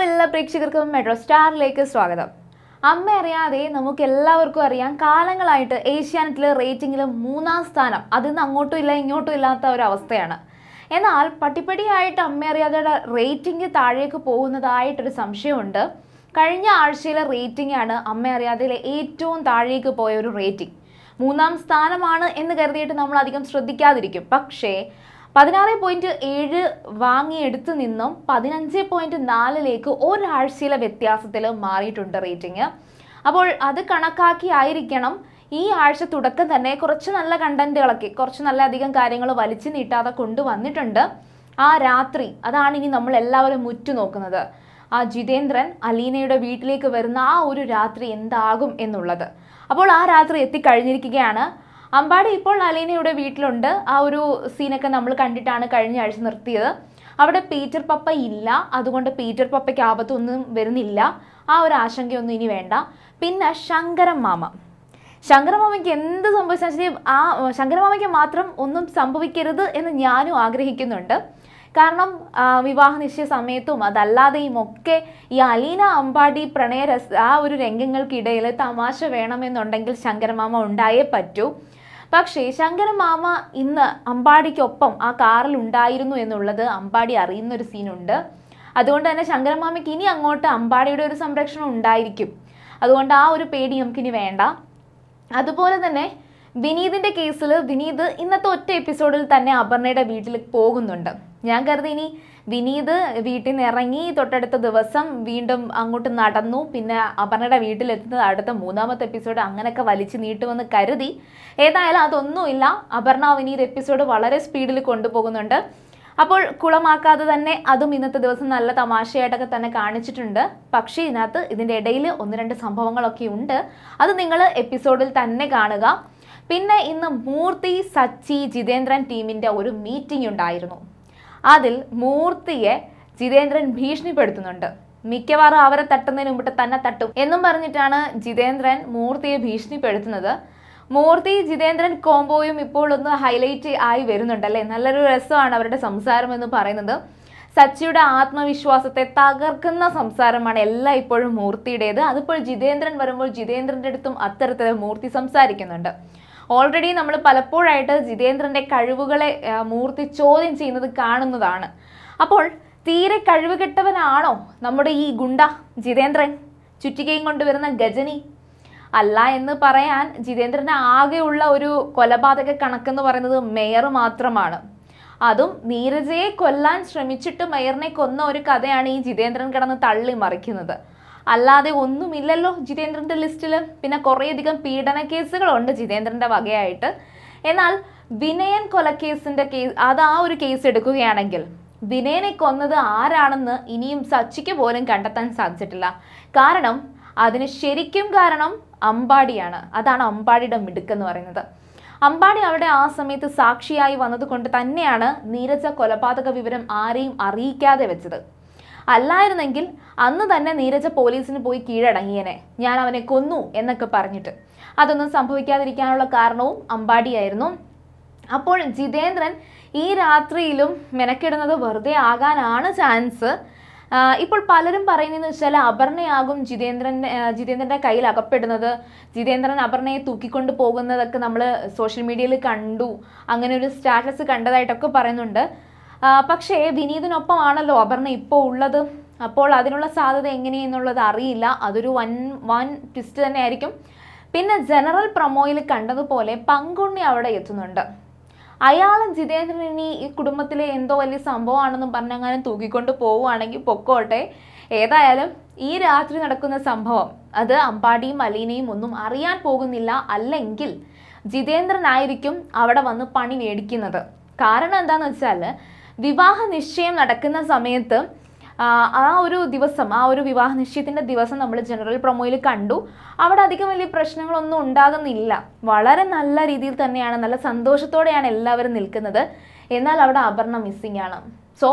എല്ലാ പ്രേക്ഷകർക്കും മെട്രോ സ്റ്റാറിലേക്ക് സ്വാഗതം അമ്മ അറിയാതെ നമുക്ക് എല്ലാവർക്കും അറിയാം കാലങ്ങളായിട്ട് ഏഷ്യാനെറ്റിലെ റേറ്റിംഗിൽ മൂന്നാം സ്ഥാനം അതിൽ നിന്ന് അങ്ങോട്ടും ഇല്ല ഇങ്ങോട്ടും ഇല്ലാത്ത ഒരു അവസ്ഥയാണ് എന്നാൽ പട്ടിപ്പടിയായിട്ട് അമ്മ അറിയാതെ റേറ്റിംഗ് താഴേക്ക് പോകുന്നതായിട്ടൊരു സംശയമുണ്ട് കഴിഞ്ഞ ആഴ്ചയിലെ റേറ്റിംഗ് ആണ് അമ്മ അറിയാതെ ഏറ്റവും താഴേക്ക് പോയ ഒരു റേറ്റിംഗ് മൂന്നാം സ്ഥാനമാണ് എന്ന് കരുതിയിട്ട് നമ്മൾ അധികം ശ്രദ്ധിക്കാതിരിക്കും പക്ഷേ പതിനാറ് പോയിന്റ് ഏഴ് വാങ്ങിയെടുത്ത് നിന്നും പതിനഞ്ച് പോയിന്റ് നാലിലേക്ക് ഒരാഴ്ചയിലെ വ്യത്യാസത്തിൽ മാറിയിട്ടുണ്ട് റേറ്റിംഗ് അപ്പോൾ അത് കണക്കാക്കി ആയിരിക്കണം ഈ ആഴ്ച തുടക്കം തന്നെ കുറച്ച് നല്ല കണ്ടന്റുകളൊക്കെ കുറച്ച് നല്ല അധികം കാര്യങ്ങൾ വലിച്ചു നീട്ടാതെ കൊണ്ടുവന്നിട്ടുണ്ട് ആ രാത്രി അതാണ് ഇനി നമ്മൾ എല്ലാവരും ഉറ്റുനോക്കുന്നത് ആ ജിതേന്ദ്രൻ അലീനയുടെ വീട്ടിലേക്ക് വരുന്ന ആ ഒരു രാത്രി എന്താകും എന്നുള്ളത് അപ്പോൾ ആ രാത്രി എത്തിക്കഴിഞ്ഞിരിക്കുകയാണ് അമ്പാടി ഇപ്പോൾ അലീനയുടെ വീട്ടിലുണ്ട് ആ ഒരു സീനൊക്കെ നമ്മൾ കണ്ടിട്ടാണ് കഴിഞ്ഞ ആഴ്ച നിർത്തിയത് അവിടെ പീറ്റർ പപ്പ ഇല്ല അതുകൊണ്ട് പീറ്റർ പപ്പയ്ക്ക് ആപത്തൊന്നും വരുന്നില്ല ആ ഒരു ആശങ്കയൊന്നും ഇനി വേണ്ട പിന്നെ ശങ്കരൻ മാമ ശങ്കരമാമയ്ക്ക് എന്ത് സംഭവിച്ചാൽ ആ ശങ്കരമാമയ്ക്ക് മാത്രം ഒന്നും സംഭവിക്കരുത് എന്ന് ഞാനും ആഗ്രഹിക്കുന്നുണ്ട് കാരണം ആ, വിവാഹ നിശ്ചയ സമയത്തും അതല്ലാതെയും ഒക്കെ ഈ അലീന അമ്പാടി പ്രണയ രസ ആ ഒരു രംഗങ്ങൾക്കിടയിൽ തമാശ വേണമെന്നുണ്ടെങ്കിൽ ശങ്കരമാമ ഉണ്ടായേ പറ്റൂ പക്ഷേ ശങ്കരമാമ ഇന്ന് അമ്പാടിക്കൊപ്പം ആ കാറിൽ ഉണ്ടായിരുന്നു എന്നുള്ളത് അമ്പാടി അറിയുന്ന ഒരു സീനുണ്ട് അതുകൊണ്ട് തന്നെ ശങ്കരമാമയ്ക്ക് ഇനി അങ്ങോട്ട് അമ്പാടിയുടെ ഒരു സംരക്ഷണം ഉണ്ടായിരിക്കും അതുകൊണ്ട് ആ ഒരു പേടി നമുക്കിനി വേണ്ട അതുപോലെ തന്നെ വിനീതിന്റെ കേസിൽ വിനീത് ഇന്നത്തെ ഒറ്റ എപ്പിസോഡിൽ തന്നെ അപർണയുടെ വീട്ടിൽ പോകുന്നുണ്ട് ഞാൻ കരുതി ഇനി വിനീത് വീട്ടിൽ നിന്ന് ഇറങ്ങി തൊട്ടടുത്ത ദിവസം വീണ്ടും അങ്ങോട്ട് നടന്നു പിന്നെ അപർണയുടെ വീട്ടിലെത്തുന്നത് അടുത്ത മൂന്നാമത്തെ എപ്പിസോഡ് അങ്ങനെയൊക്കെ വലിച്ചു നീട്ടുമെന്ന് കരുതി ഏതായാലും അതൊന്നുമില്ല അപർണ വിനീത് എപ്പിസോഡ് വളരെ സ്പീഡിൽ കൊണ്ടുപോകുന്നുണ്ട് അപ്പോൾ കുളമാക്കാതെ തന്നെ അതും ഇന്നത്തെ ദിവസം നല്ല തമാശയായിട്ടൊക്കെ തന്നെ കാണിച്ചിട്ടുണ്ട് പക്ഷേ ഇതിനകത്ത് ഇതിൻ്റെ ഇടയിൽ ഒന്ന് രണ്ട് സംഭവങ്ങളൊക്കെ ഉണ്ട് അത് നിങ്ങൾ എപ്പിസോഡിൽ തന്നെ കാണുക പിന്നെ ഇന്ന് മൂർത്തി സച്ചി ജിതേന്ദ്രൻ ടീമിൻ്റെ ഒരു മീറ്റിംഗ് ഉണ്ടായിരുന്നു അതിൽ മൂർത്തിയെ ജിതേന്ദ്രൻ ഭീഷണിപ്പെടുത്തുന്നുണ്ട് മിക്കവാറും അവരെ തട്ടുന്നതിന് മുമ്പിട്ട് തന്നെ തട്ടും എന്നും പറഞ്ഞിട്ടാണ് ജിതേന്ദ്രൻ മൂർത്തിയെ ഭീഷണിപ്പെടുത്തുന്നത് മൂർത്തി ജിതേന്ദ്രൻ കോംബോയും ഇപ്പോൾ ഒന്ന് ഹൈലൈറ്റ് ആയി വരുന്നുണ്ട് അല്ലേ നല്ലൊരു രസമാണ് അവരുടെ സംസാരം എന്ന് പറയുന്നത് സച്ചിയുടെ ആത്മവിശ്വാസത്തെ തകർക്കുന്ന സംസാരമാണ് എല്ലാം ഇപ്പോഴും മൂർത്തിയുടേത് അതിപ്പോൾ ജിതേന്ദ്രൻ വരുമ്പോൾ ജിതേന്ദ്രൻ്റെ അടുത്തും അത്തരത്തിൽ മൂർത്തി സംസാരിക്കുന്നുണ്ട് ഓൾറെഡി നമ്മൾ പലപ്പോഴായിട്ട് ജിതേന്ദ്രൻ്റെ കഴിവുകളെ ആ, മൂർത്തി ചോദ്യം ചെയ്യുന്നത് കാണുന്നതാണ് അപ്പോൾ തീരെ കഴിവുകെട്ടവനാണോ നമ്മുടെ ഈ ഗുണ്ട ജിതേന്ദ്രൻ ചുറ്റികയും കൊണ്ടുവരുന്ന ഗജനി അല്ല എന്ന് പറയാൻ ജിതേന്ദ്രന് ആകെയുള്ള ഒരു കൊലപാതക കണക്കെന്ന് പറയുന്നത് മേയർ മാത്രമാണ് അതും നീരജയെ കൊല്ലാൻ ശ്രമിച്ചിട്ട് മേയറിനെ കൊന്ന ഒരു കഥയാണ് ഈ ജിതേന്ദ്രൻ കിടന്ന് തള്ളി മറിക്കുന്നത് അല്ലാതെ ഒന്നുമില്ലല്ലോ ജിതേന്ദ്രന്റെ ലിസ്റ്റിൽ പിന്നെ കുറേയധികം പീഡന കേസുകളുണ്ട് ജിതേന്ദ്രന്റെ വകയായിട്ട് എന്നാൽ വിനയൻ കൊലക്കേസിന്റെ കേസ് അത് ആ ഒരു കേസ് എടുക്കുകയാണെങ്കിൽ വിനയനെ കൊന്നത് ആരാണെന്ന് ഇനിയും സച്ചിക്ക് പോലും കണ്ടെത്താൻ സാധിച്ചിട്ടില്ല കാരണം അതിന് ശരിക്കും കാരണം അമ്പാടിയാണ് അതാണ് അമ്പാടിയുടെ മിടുക്കെന്ന് പറയുന്നത് അമ്പാടി അവിടെ ആ സമയത്ത് സാക്ഷിയായി വന്നതുകൊണ്ട് തന്നെയാണ് നീരജ കൊലപാതക വിവരം ആരെയും അറിയിക്കാതെ വെച്ചത് അല്ലായിരുന്നെങ്കിൽ അന്ന് തന്നെ നീരജ പോലീസിന് പോയി കീഴടങ്ങിയേനെ ഞാൻ അവനെ കൊന്നു എന്നൊക്കെ പറഞ്ഞിട്ട് അതൊന്നും സംഭവിക്കാതിരിക്കാനുള്ള കാരണവും അമ്പാടിയായിരുന്നു അപ്പോൾ ജിതേന്ദ്രൻ ഈ രാത്രിയിലും മെനക്കിടുന്നത് വെറുതെ ആകാനാണ് ചാൻസ് ആഹ് ഇപ്പോൾ പലരും പറയുന്നതെന്ന് വെച്ചാൽ അപർണയാകും ജിതേന്ദ്രൻ ആഹ് ജിതേന്ദ്രൻ്റെ കയ്യിൽ അകപ്പെടുന്നത് ജിതേന്ദ്രൻ അപർണയെ തൂക്കിക്കൊണ്ട് പോകുന്നതൊക്കെ നമ്മൾ സോഷ്യൽ മീഡിയയിൽ കണ്ടു അങ്ങനെ ഒരു സ്റ്റാറ്റസ് കണ്ടതായിട്ടൊക്കെ പറയുന്നുണ്ട് ആഹ് പക്ഷേ വിനീതിനൊപ്പമാണല്ലോ അപർണ ഇപ്പോൾ ഉള്ളത് അപ്പോൾ അതിനുള്ള സാധ്യത എങ്ങനെയെന്നുള്ളത് അറിയില്ല അതൊരു വൻ വൻ ട്വിസ്റ്റ് തന്നെ ആയിരിക്കും പിന്നെ ജനറൽ പ്രൊമോയിൽ കണ്ടതുപോലെ പങ്കുണ്ണി അവിടെ എത്തുന്നുണ്ട് അയാൾ ജിതേന്ദ്രൻ ഇനി ഈ കുടുംബത്തിലെ എന്തോ വലിയ സംഭവമാണെന്നും പറഞ്ഞങ്ങനെ തൂക്കിക്കൊണ്ട് പോവുകയാണെങ്കിൽ പൊക്കോട്ടെ ഏതായാലും ഈ രാത്രി നടക്കുന്ന സംഭവം അത് അമ്പാടിയും അലീനയും ഒന്നും അറിയാൻ പോകുന്നില്ല അല്ലെങ്കിൽ ജിതേന്ദ്രനായിരിക്കും അവിടെ വന്ന് പണി മേടിക്കുന്നത് കാരണം എന്താണെന്ന് വെച്ചാൽ വിവാഹ നിശ്ചയം നടക്കുന്ന സമയത്ത് ആ, ആ ഒരു ദിവസം ആ ഒരു വിവാഹ നിശ്ചയത്തിന്റെ ദിവസം നമ്മൾ ജനറൽ പ്രൊമോയിൽ കണ്ടു അവിടെ അധികം വലിയ പ്രശ്നങ്ങളൊന്നും ഉണ്ടാകുന്നില്ല വളരെ നല്ല രീതിയിൽ തന്നെയാണ് നല്ല സന്തോഷത്തോടെയാണ് എല്ലാവരും നിൽക്കുന്നത് എന്നാൽ അവിടെ അപർണ മിസ്സിംഗ് ആണ് സോ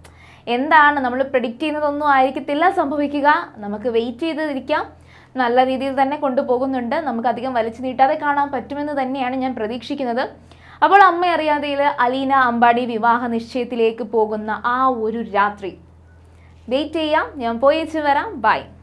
എന്താണ് നമ്മൾ പ്രിഡിക്റ്റ് ചെയ്യുന്നതൊന്നും ആയിരിക്കത്തില്ല സംഭവിക്കുക നമുക്ക് വെയിറ്റ് ചെയ്തിരിക്കാം നല്ല രീതിയിൽ തന്നെ കൊണ്ടുപോകുന്നുണ്ട് നമുക്ക് അധികം വലിച്ചു നീട്ടാതെ കാണാൻ പറ്റുമെന്ന് തന്നെയാണ് ഞാൻ പ്രതീക്ഷിക്കുന്നത് അപ്പോൾ അമ്മ അറിയാതെയിൽ അലീന അമ്പാടി വിവാഹ നിശ്ചയത്തിലേക്ക് പോകുന്ന ആ ഒരു രാത്രി വെയിറ്റ് ചെയ്യാം ഞാൻ പോയി വരാം ബൈ